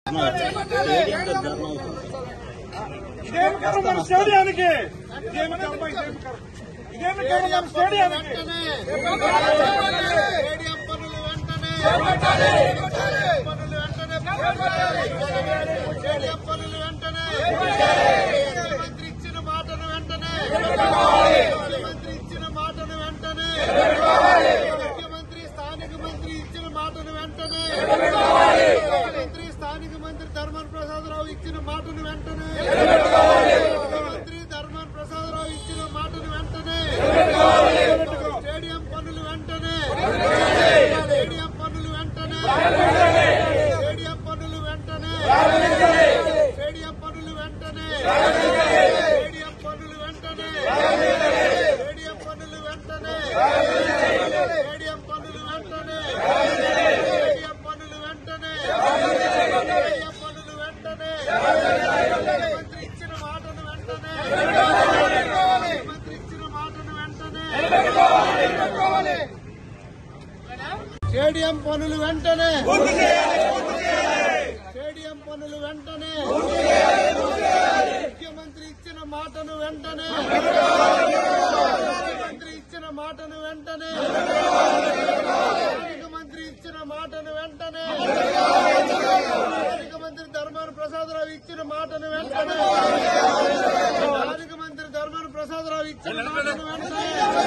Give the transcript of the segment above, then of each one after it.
ఇదేమి కర్మ మన స్టేడియానికి ఇదేమి కర్మ ఇదేమి కర్మ ఇదేమి కర్మ మన స్టేడియానికి స్టేడియం పనులు వెంటనే పనులు వెంటనే స్టేడియం పనులు వెంటనే ముఖ్యమంత్రి ఇచ్చిన మాటను వెంటనే ముఖ్యమంత్రి ఇచ్చిన మాటను వెంటనే ముఖ్యమంత్రి స్థానిక మంత్రి ఇచ్చిన మాటను వెంటనే ముఖ్యమంత్రి స్థానిక మంత్రి ధర్మన్ ప్రసాదరావు ఇచ్చిన మాటను వెంటనే ముఖ్యమంత్రి ధర్మన్ ప్రసాదరావు ఇచ్చిన మాటను వెంటనే స్టేడియం పనులు వెంటనే స్టేడియం పనులు వెంటనే స్టేడియం పనులు వెంటనే స్టేడియం పనులు వెంటనే స్టేడియం పనులు వెంటనే స్టేడియం పనులు వెంటనే స్టేడియం పనులు వెంటనే స్టేడియం పనులు వెంటనే స్టేడియం పనులు వెంటనే ముఖ్యమంత్రి ఇచ్చిన మాటను వెంటనే ముఖ్యమంత్రి ఇచ్చిన మాటను వెంటనే స్టేడియం పనులు వెంటనే స్టేడియం పనులు వెంటనే ముఖ్యమంత్రి ఇచ్చిన మాటను వెంటనే ముఖ్యమంత్రి ఇచ్చిన మాటను వెంటనే స్థానిక మంత్రి ఇచ్చిన మాటను వెంటనే స్థానిక మంత్రి ధర్మాన ప్రసాదరావు ఇచ్చిన మాటను వెంటనే స్థానిక మంత్రి ధర్మాన ప్రసాదరావు ఇచ్చిన మాటను వెంటనే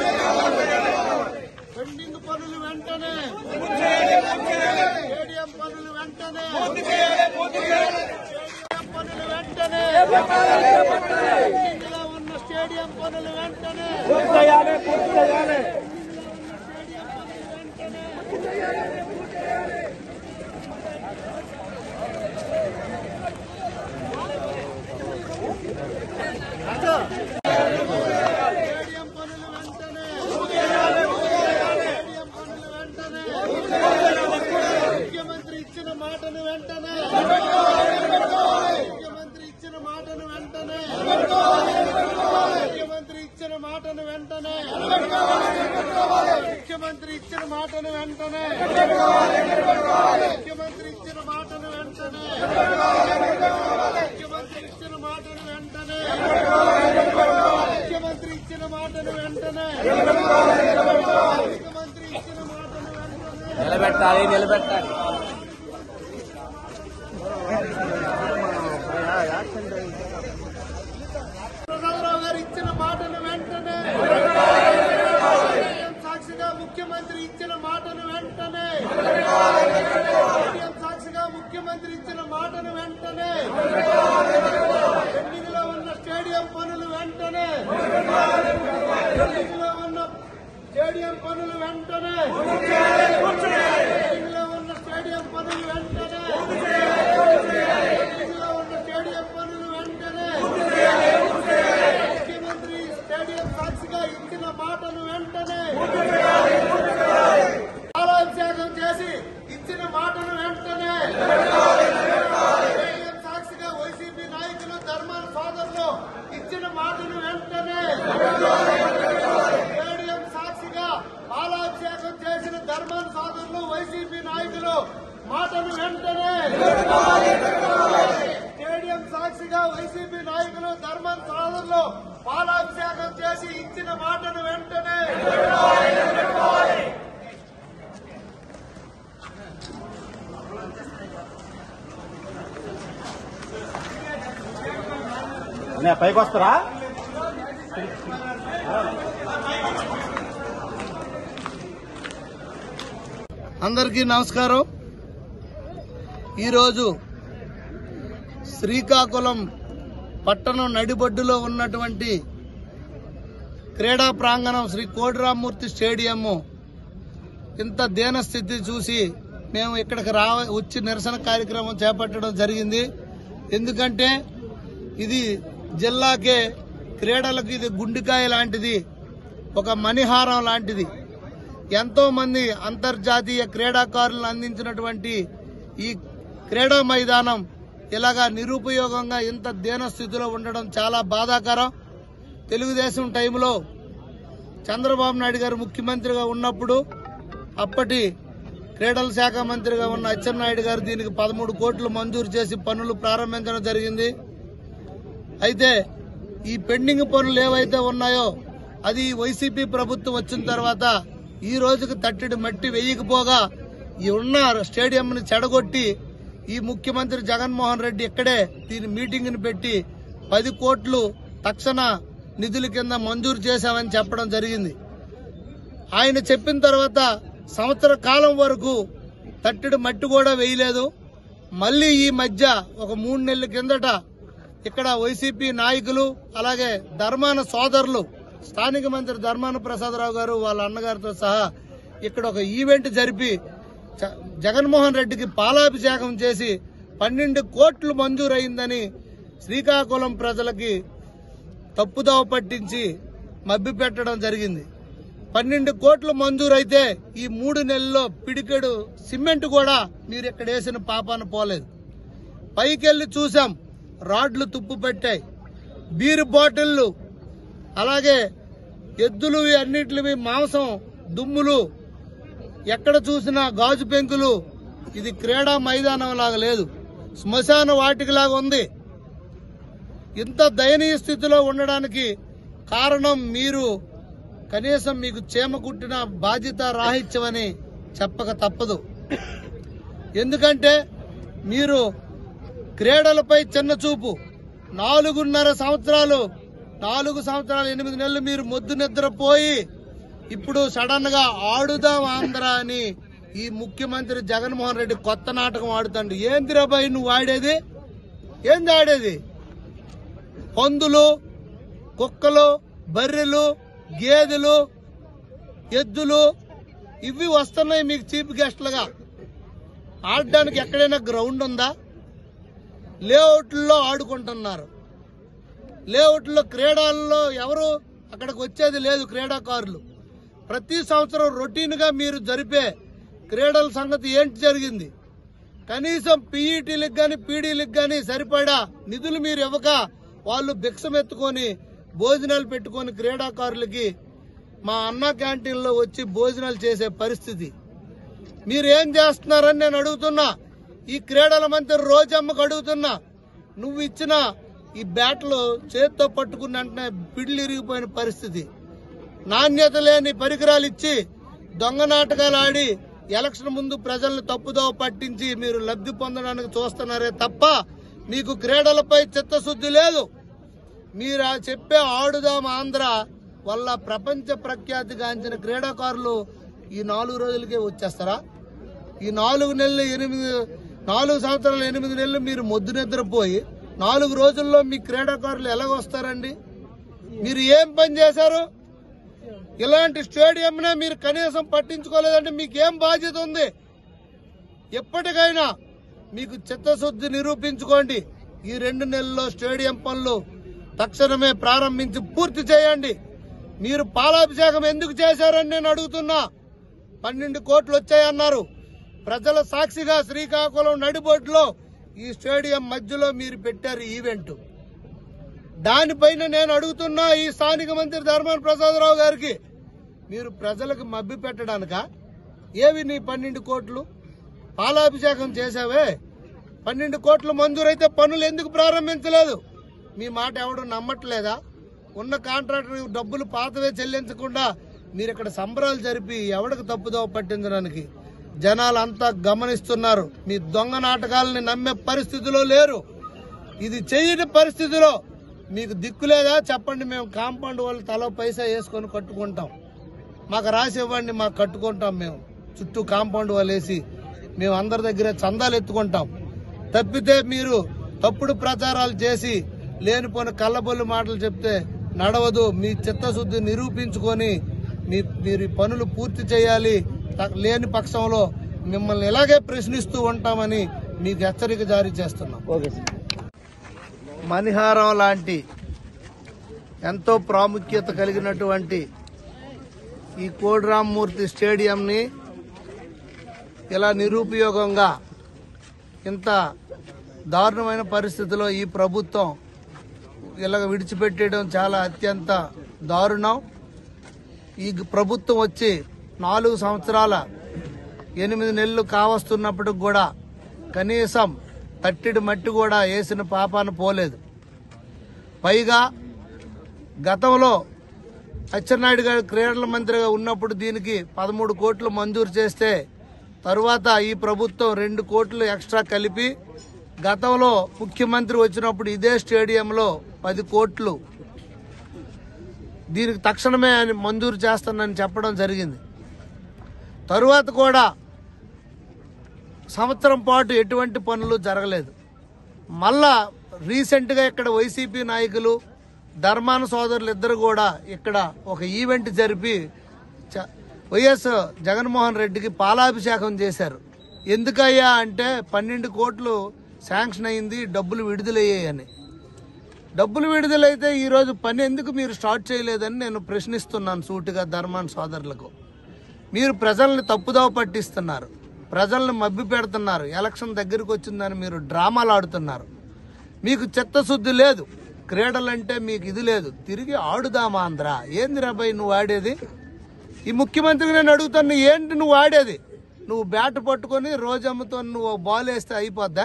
పెండింగ్ పనులు వెంటనే స్టేడియం పనులు వెంటనే స్టేడియం పనులు వెంటనే పెండింగ్ లో ఉన్న స్టేడియం పనులు వెంటనే పూర్తి చేయాలి పూర్తి చేయాలి స్టేడియం పనులు వెంటనే స్టేడియం పనులు వెంటనే ముఖ్యమంత్రి ఇచ్చిన మాటను వెంటనే ముఖ్యమంత్రి ఇచ్చిన మాటను వెంటనే ముఖ్యమంత్రి ఇచ్చిన మాటను వెంటనే ముఖ్యమంత్రి ఇచ్చిన మాటను వెంటనే ముఖ్యమంత్రి ఇచ్చిన మాటను వెంటనే ముఖ్యమంత్రి ఇచ్చిన మాటను వెంటనే ముఖ్యమంత్రి ఇచ్చిన మాటను వెంటనే ముఖ్యమంత్రి ఇచ్చిన మాటను వెంటనే నిలబెట్టాలి నిలబెట్టాలి ప్రసాదరావు గారు ఇచ్చిన మాటను వెంటనే సాక్షిగా ముఖ్యమంత్రి ఇచ్చిన మాటను వెంటనే సాక్షిగా ముఖ్యమంత్రి ఇచ్చిన మాటను వెంటనే పెండింగ్లో ఉన్న స్టేడియం పనులు వెంటనే పెండింగ్లో ఉన్న స్టేడియం పనులు వెంటనే పెండింగ్లో ఉన్న స్టేడియం పనులు వెంటనే పెండింగ్లో ఉన్న స్టేడియం పనులు వెంటనే ముఖ్యమంత్రి స్టేడియం సాక్షిగా ఇచ్చిన మాటను వెంటనే పాలాభిషేకం చేసి ఇచ్చిన మాటను వెంటనే స్టేడియం సాక్షిగా వైసీపీ నాయకులు ధర్మాన ఫాదర్లు ఇచ్చిన మాటను వెంటనే స్టేడియం సాక్షిగా పాలాభిషేకం చేసిన ధర్మాన ఫాదర్లు వైసీపీ నాయకులు మాటను వెంటనే స్టేడియం సాక్షిగా వైసీపీ నాయకులు ధర్మన్ సోదరులు పాలాభిషేకం చేసి ఇచ్చిన మాటను వెంటనే పైకి వస్తారా అందరికీ నమస్కారం ఈరోజు శ్రీకాకుళం పట్టణం నడిబొడ్డులో ఉన్నటువంటి క్రీడా ప్రాంగణం శ్రీ కోడిరామ్మూర్తి స్టేడియం ఇంత దీనస్థితి చూసి మేము ఇక్కడికి రా వచ్చి నిరసన కార్యక్రమం చేపట్టడం జరిగింది ఎందుకంటే ఇది జిల్లాకే క్రీడలకు ఇది గుండెకాయ లాంటిది ఒక మణిహారం లాంటిది ఎంతో మంది అంతర్జాతీయ క్రీడాకారులను అందించినటువంటి ఈ క్రీడా మైదానం ఇలాగా నిరుపయోగంగా ఇంత దీన స్థితిలో ఉండడం చాలా బాధాకరం తెలుగుదేశం టైంలో చంద్రబాబు నాయుడు గారు ముఖ్యమంత్రిగా ఉన్నప్పుడు అప్పటి క్రీడల శాఖ మంత్రిగా ఉన్న అచ్చెన్నాయుడు గారు దీనికి పదమూడు కోట్లు మంజూరు చేసి పనులు ప్రారంభించడం జరిగింది అయితే ఈ పెండింగ్ పనులు ఏవైతే ఉన్నాయో అది వైసీపీ ప్రభుత్వం వచ్చిన తర్వాత ఈ రోజుకి తట్టడి మట్టి వేయకపోగా ఈ ఉన్న స్టేడియంని చెడగొట్టి ఈ ముఖ్యమంత్రి జగన్మోహన్ రెడ్డి ఇక్కడే దీని మీటింగ్ పెట్టి పది కోట్లు తక్షణ నిధుల కింద మంజూరు చేశామని చెప్పడం జరిగింది ఆయన చెప్పిన తర్వాత సంవత్సర కాలం వరకు తట్టడి మట్టి కూడా వేయలేదు మళ్ళీ ఈ మధ్య ఒక మూడు నెలల కిందట ఇక్కడ వైసీపీ నాయకులు అలాగే ధర్మాన సోదరులు స్థానిక మంత్రి ధర్మాన ప్రసాదరావు గారు వాళ్ళ అన్నగారితో సహా ఇక్కడ ఒక ఈవెంట్ జరిపి జ- జగన్మోహన్ రెడ్డికి పాలాభిషేకం చేసి పన్నెండు కోట్లు మంజూరైందని శ్రీకాకుళం ప్రజలకి తప్పుదోవ పట్టించి మభ్య పెట్టడం జరిగింది పన్నెండు కోట్లు మంజూరైతే ఈ మూడు నెలల్లో పిడికెడు సిమెంట్ కూడా మీరు ఇక్కడ వేసిన పాపాన పోలేదు పైకెళ్ళి చూసాం రాడ్లు తుప్పు పెట్టాయి బీరు బాటిళ్లు అలాగే ఎద్దులు అన్నిటివి మాంసం దుమ్ములు ఎక్కడ చూసినా గాజు పెంకులు ఇది క్రీడా మైదానం లాగా లేదు శ్మశాన వాటికలాగా ఉంది ఇంత దయనీయ స్థితిలో ఉండడానికి కారణం మీరు కనీసం మీకు చేమ కుట్టిన బాధ్యత రాహిత్యమని చెప్పక తప్పదు ఎందుకంటే మీరు క్రీడలపై చిన్న చూపు నాలుగున్నర సంవత్సరాలు నాలుగు సంవత్సరాలు ఎనిమిది నెలలు మీరు మొద్దు నిద్రపోయి ఇప్పుడు సడన్ గా ఆడుదాం ఆంధ్ర అని ఈ ముఖ్యమంత్రి జగన్మోహన్ రెడ్డి కొత్త నాటకం ఆడుతాడు ఏందిరా బాయ్ నువ్వు ఆడేది ఏంది ఆడేది పందులు కుక్కలు బర్రెలు గేదెలు ఎద్దులు ఇవి వస్తున్నాయి మీకు చీఫ్ గెస్ట్లుగా ఆడడానికి ఎక్కడైనా గ్రౌండ్ ఉందా లేఅవుట్లో ఆడుకుంటున్నారు లేఅవుట్లో క్రీడల్లో ఎవరు అక్కడికి వచ్చేది లేదు క్రీడాకారులు ప్రతి సంవత్సరం రొటీన్గా మీరు జరిపే క్రీడల సంగతి ఏంటి జరిగింది కనీసం పీఈటీలకు కానీ పీడీలకు కానీ సరిపడా నిధులు మీరు ఇవ్వక వాళ్ళు భిక్షమెత్తుకొని భోజనాలు పెట్టుకొని క్రీడాకారులకి మా అన్న క్యాంటీన్లో వచ్చి భోజనాలు చేసే పరిస్థితి మీరేం చేస్తున్నారని నేను అడుగుతున్నా ఈ క్రీడల మంత్రి రోజమ్మకు అడుగుతున్నా నువ్వు ఇచ్చిన ఈ బ్యాట్లు చేత్తో పట్టుకున్న వెంటనే పిడిలు ఇరిగిపోయిన పరిస్థితి నాణ్యత లేని పరికరాలు ఇచ్చి దొంగ నాటకాలు ఆడి ఎలక్షన్ ముందు ప్రజల్ని తప్పుదోవ పట్టించి మీరు లబ్ధి పొందడానికి చూస్తున్నారే తప్ప మీకు క్రీడలపై చిత్తశుద్ధి లేదు మీరు ఆ చెప్పే ఆడుదాం ఆంధ్ర వల్ల ప్రపంచ ప్రఖ్యాతిగాంచిన క్రీడాకారులు ఈ నాలుగు రోజులకే వచ్చేస్తారా ఈ నాలుగు నెలలు ఎనిమిది నాలుగు సంవత్సరాలు ఎనిమిది నెలలు మీరు మొద్దు నిద్రపోయి నాలుగు రోజుల్లో మీ క్రీడాకారులు ఎలాగ వస్తారండి మీరు ఏం పని చేశారు ఇలాంటి స్టేడియంనే మీరు కనీసం పట్టించుకోలేదంటే మీకేం బాధ్యత ఉంది ఎప్పటికైనా మీకు చిత్తశుద్ధి నిరూపించుకోండి ఈ రెండు నెలల్లో స్టేడియం పనులు తక్షణమే ప్రారంభించి పూర్తి చేయండి మీరు పాలాభిషేకం ఎందుకు చేశారని నేను అడుగుతున్నా పన్నెండు కోట్లు వచ్చాయన్నారు ప్రజల సాక్షిగా శ్రీకాకుళం నడిబొడ్లో ఈ స్టేడియం మధ్యలో మీరు పెట్టారు ఈవెంట్ దానిపైన నేను అడుగుతున్నా ఈ స్థానిక మంత్రి ధర్మాన ప్రసాదరావు గారికి మీరు ప్రజలకు మభ్య పెట్టడానికా ఏవి నీ పన్నెండు కోట్లు పాలాభిషేకం చేశావే పన్నెండు కోట్లు మంజూరైతే పనులు ఎందుకు ప్రారంభించలేదు మీ మాట ఎవడు నమ్మట్లేదా ఉన్న కాంట్రాక్టర్ డబ్బులు పాతవే చెల్లించకుండా మీరు ఇక్కడ సంబరాలు జరిపి ఎవడికి తప్పుదోవ పట్టించడానికి జనాలు అంతా గమనిస్తున్నారు మీ దొంగ నాటకాలని నమ్మే పరిస్థితిలో లేరు ఇది చేయని పరిస్థితిలో మీకు దిక్కులేదా చెప్పండి మేము కాంపౌండ్ వాళ్ళు తల పైసా వేసుకొని కట్టుకుంటాం మాకు రాసి ఇవ్వండి మాకు కట్టుకుంటాం మేము చుట్టూ కాంపౌండ్ వాళ్ళు వేసి మేము అందరి దగ్గర చందాలు ఎత్తుకుంటాం తప్పితే మీరు తప్పుడు ప్రచారాలు చేసి లేనిపోని కళ్ళబొల్లు మాటలు చెప్తే నడవదు మీ చిత్తశుద్ధి నిరూపించుకొని మీ మీరు ఈ పనులు పూర్తి చేయాలి త- లేని పక్షంలో మిమ్మల్ని ఇలాగే ప్రశ్నిస్తూ ఉంటామని మీకు హెచ్చరిక జారీ చేస్తున్నాం మణిహారం లాంటి ఎంతో ప్రాముఖ్యత కలిగినటువంటి ఈ కోడిరామ్మూర్తి స్టేడియంని ఇలా నిరుపయోగంగా ఇంత దారుణమైన పరిస్థితిలో ఈ ప్రభుత్వం ఇలాగ విడిచిపెట్టేయడం చాలా అత్యంత దారుణం ఈ ప్రభుత్వం వచ్చి నాలుగు సంవత్సరాల ఎనిమిది నెలలు కావస్తున్నప్పటికి కూడా కనీసం తట్టిడి మట్టి కూడా వేసిన పాపాన పోలేదు పైగా గతంలో అచ్చెన్నాయుడు గారు క్రీడల మంత్రిగా ఉన్నప్పుడు దీనికి పదమూడు కోట్లు మంజూరు చేస్తే తరువాత ఈ ప్రభుత్వం రెండు కోట్లు ఎక్స్ట్రా కలిపి గతంలో ముఖ్యమంత్రి వచ్చినప్పుడు ఇదే స్టేడియంలో పది కోట్లు దీనికి తక్షణమే ఆయన మంజూరు చేస్తానని చెప్పడం జరిగింది తరువాత కూడా సంవత్సరం పాటు ఎటువంటి పనులు జరగలేదు మళ్ళా రీసెంట్గా ఇక్కడ వైసీపీ నాయకులు ధర్మాన సోదరులు ఇద్దరు కూడా ఇక్కడ ఒక ఈవెంట్ జరిపి చ- వైఎస్ జగన్మోహన్ రెడ్డికి పాలాభిషేకం చేశారు ఎందుకయ్యా అంటే పన్నెండు కోట్లు శాంక్షన్ అయింది డబ్బులు విడుదలయ్యాయని డబ్బులు విడుదలైతే ఈరోజు పని ఎందుకు మీరు స్టార్ట్ చేయలేదని నేను ప్రశ్నిస్తున్నాను సూటిగా ధర్మాన్ సోదరులకు మీరు ప్రజల్ని తప్పుదోవ పట్టిస్తున్నారు ప్రజల్ని మభ్య పెడుతున్నారు ఎలక్షన్ దగ్గరికి వచ్చిందని మీరు డ్రామాలు ఆడుతున్నారు మీకు చిత్తశుద్ధి లేదు క్రీడలంటే మీకు ఇది లేదు తిరిగి ఆడుదామా ఆంధ్ర ఏంది రాబాయ్ నువ్వు ఆడేది ఈ ముఖ్యమంత్రికి నేను అడుగుతాను ఏంటి నువ్వు ఆడేది నువ్వు బ్యాట్ పట్టుకొని రోజమ్మతో నువ్వు బాల్ వేస్తే అయిపోద్దా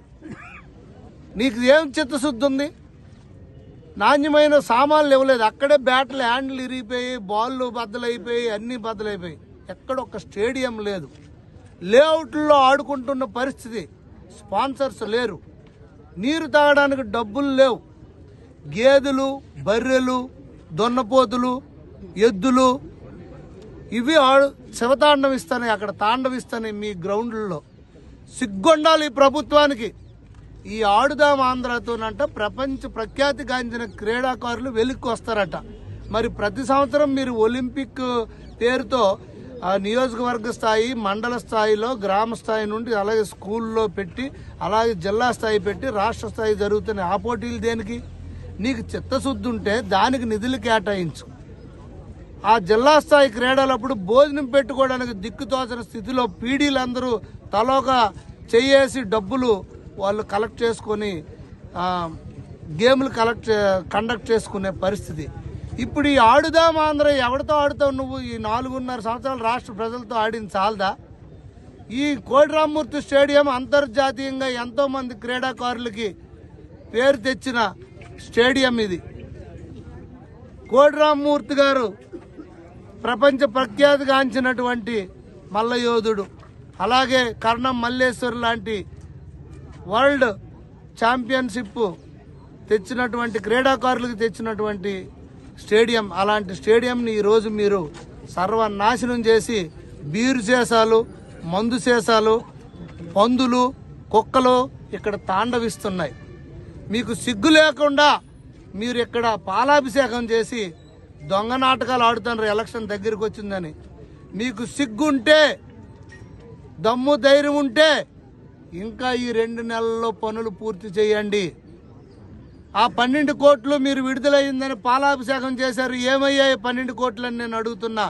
నీకు ఏం చిత్తశుద్ధి ఉంది నాణ్యమైన సామాన్లు ఇవ్వలేదు అక్కడే బ్యాట్లు హ్యాండ్లు ఇరిగిపోయి బాళ్ళు బద్దలైపోయి అన్ని బద్దలైపోయి ఎక్కడ ఒక స్టేడియం లేదు లేఅవుట్లో ఆడుకుంటున్న పరిస్థితి స్పాన్సర్స్ లేరు నీరు తాగడానికి డబ్బులు లేవు గేదెలు బర్రెలు దొన్నపోతులు ఎద్దులు ఇవి ఆడు శివతాండవిస్తాయి అక్కడ తాండవిస్తాయి మీ గ్రౌండ్లలో సిగ్గుండాలి ఈ ప్రభుత్వానికి ఈ ఆడుదాం ఆంధ్రతోనంట ప్రపంచ ప్రఖ్యాతిగాంచిన క్రీడాకారులు వెలిక్కి వస్తారట మరి ప్రతి సంవత్సరం మీరు ఒలింపిక్ పేరుతో ఆ నియోజకవర్గ స్థాయి మండల స్థాయిలో గ్రామ స్థాయి నుండి అలాగే స్కూల్లో పెట్టి అలాగే జిల్లా స్థాయి పెట్టి రాష్ట్ర స్థాయి జరుగుతున్న ఆ పోటీలు దేనికి నీకు చిత్తశుద్ధి ఉంటే దానికి నిధులు కేటాయించు ఆ జిల్లా స్థాయి క్రీడలప్పుడు భోజనం పెట్టుకోవడానికి దిక్కుతోచని స్థితిలో పీడీలందరూ తలోక చెయ్యేసి డబ్బులు వాళ్ళు కలెక్ట్ చేసుకొని ఆ, గేమ్లు కలెక్ట్ చే- కండక్ట్ చేసుకునే పరిస్థితి ఇప్పుడు ఈ ఆడుదాం ఆంధ్ర ఎవరితో ఆడుతావు నువ్వు ఈ నాలుగున్నర సంవత్సరాలు రాష్ట్ర ప్రజలతో ఆడింది చాలదా ఈ కోడిరామ్మూర్తి స్టేడియం అంతర్జాతీయంగా ఎంతో మంది క్రీడాకారులకి పేరు తెచ్చిన స్టేడియం ఇది కోడిరామ్మూర్తి గారు ప్రపంచ ప్రఖ్యాతిగాంచినటువంటి మల్లయోధుడు అలాగే కర్ణం మల్లేశ్వర్ లాంటి వరల్డ్ ఛాంపియన్షిప్ తెచ్చినటువంటి క్రీడాకారులకు తెచ్చినటువంటి స్టేడియం అలాంటి స్టేడియంని ఈరోజు మీరు సర్వనాశనం చేసి బీరు సీసాలు మందు సీసాలు పందులు కుక్కలు ఇక్కడ తాండవిస్తున్నాయి మీకు సిగ్గు లేకుండా మీరు ఇక్కడ పాలాభిషేకం చేసి దొంగ నాటకాలు ఆడుతున్నారు ఎలక్షన్ దగ్గరికి వచ్చిందని మీకు సిగ్గుంటే దమ్ము ధైర్యం ఉంటే ఇంకా ఈ రెండు నెలల్లో పనులు పూర్తి చేయండి ఆ పన్నెండు కోట్లు మీరు విడుదలయ్యిందని పాలాభిషేకం చేశారు ఏమయ్యాయి పన్నెండు కోట్లని నేను అడుగుతున్నా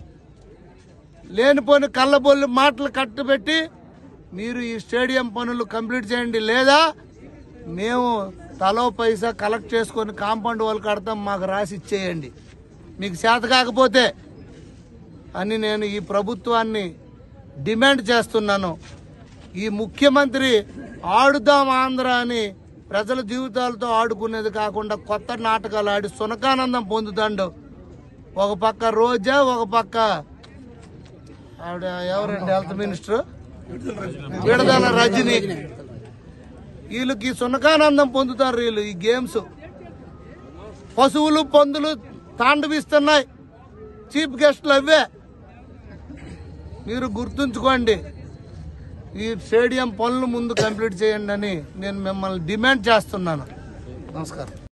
లేనిపోని కళ్ళబొల్లి మాటలు కట్టుబెట్టి మీరు ఈ స్టేడియం పనులు కంప్లీట్ చేయండి లేదా మేము తలో పైసా కలెక్ట్ చేసుకొని కాంపౌండ్ వాళ్ళు కడతాం మాకు రాసి ఇచ్చేయండి మీకు చేత కాకపోతే అని నేను ఈ ప్రభుత్వాన్ని డిమాండ్ చేస్తున్నాను ఈ ముఖ్యమంత్రి ఆడుదాం ఆంధ్ర అని ప్రజల జీవితాలతో ఆడుకునేది కాకుండా కొత్త నాటకాలు ఆడి సునకానందం పొందుతాడు ఒక పక్క రోజా ఒక పక్క ఆవిడ ఎవరండి హెల్త్ మినిస్టర్ విడదల రజని వీళ్ళకి సునకానందం పొందుతారు వీళ్ళు ఈ గేమ్స్ పశువులు పందులు తాండవిస్తున్నాయి చీఫ్ గెస్ట్లు అవే మీరు గుర్తుంచుకోండి ఈ స్టేడియం పనులు ముందు కంప్లీట్ చేయండి అని నేను మిమ్మల్ని డిమాండ్ చేస్తున్నాను నమస్కారం